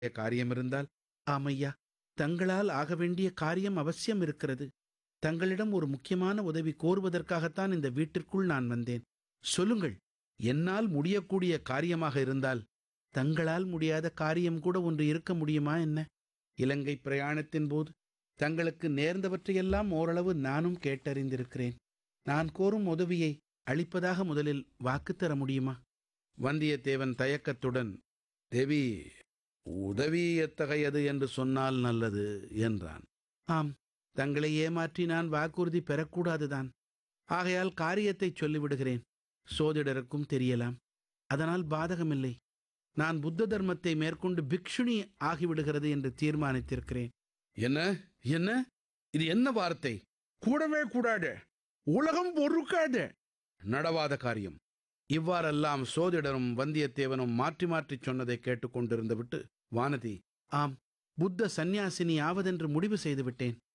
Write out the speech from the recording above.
காரியம் இருந்தால் ஆமையா தங்களால் ஆக வேண்டிய காரியம் அவசியம் இருக்கிறது தங்களிடம் ஒரு முக்கியமான உதவி கோருவதற்காகத்தான் இந்த வீட்டிற்குள் நான் வந்தேன் சொல்லுங்கள் என்னால் முடியக்கூடிய காரியமாக இருந்தால் தங்களால் முடியாத காரியம் கூட ஒன்று இருக்க முடியுமா என்ன இலங்கை பிரயாணத்தின் போது தங்களுக்கு நேர்ந்தவற்றையெல்லாம் ஓரளவு நானும் கேட்டறிந்திருக்கிறேன் நான் கோரும் உதவியை அளிப்பதாக முதலில் வாக்கு தர முடியுமா வந்தியத்தேவன் தயக்கத்துடன் தேவி உதவி எத்தகையது என்று சொன்னால் நல்லது என்றான் ஆம் தங்களை ஏமாற்றி நான் வாக்குறுதி பெறக்கூடாதுதான் ஆகையால் காரியத்தை சொல்லிவிடுகிறேன் சோதிடருக்கும் தெரியலாம் அதனால் பாதகமில்லை நான் புத்த தர்மத்தை மேற்கொண்டு பிக்ஷுனி ஆகிவிடுகிறது என்று தீர்மானித்திருக்கிறேன் என்ன என்ன இது என்ன வார்த்தை கூடவே கூடாது உலகம் பொறுக்காது நடவாத காரியம் இவ்வாறெல்லாம் சோதிடரும் வந்தியத்தேவனும் மாற்றி மாற்றி சொன்னதை கேட்டுக்கொண்டிருந்து விட்டு வானதி ஆம் புத்த சந்நியாசினி ஆவதென்று முடிவு செய்து விட்டேன்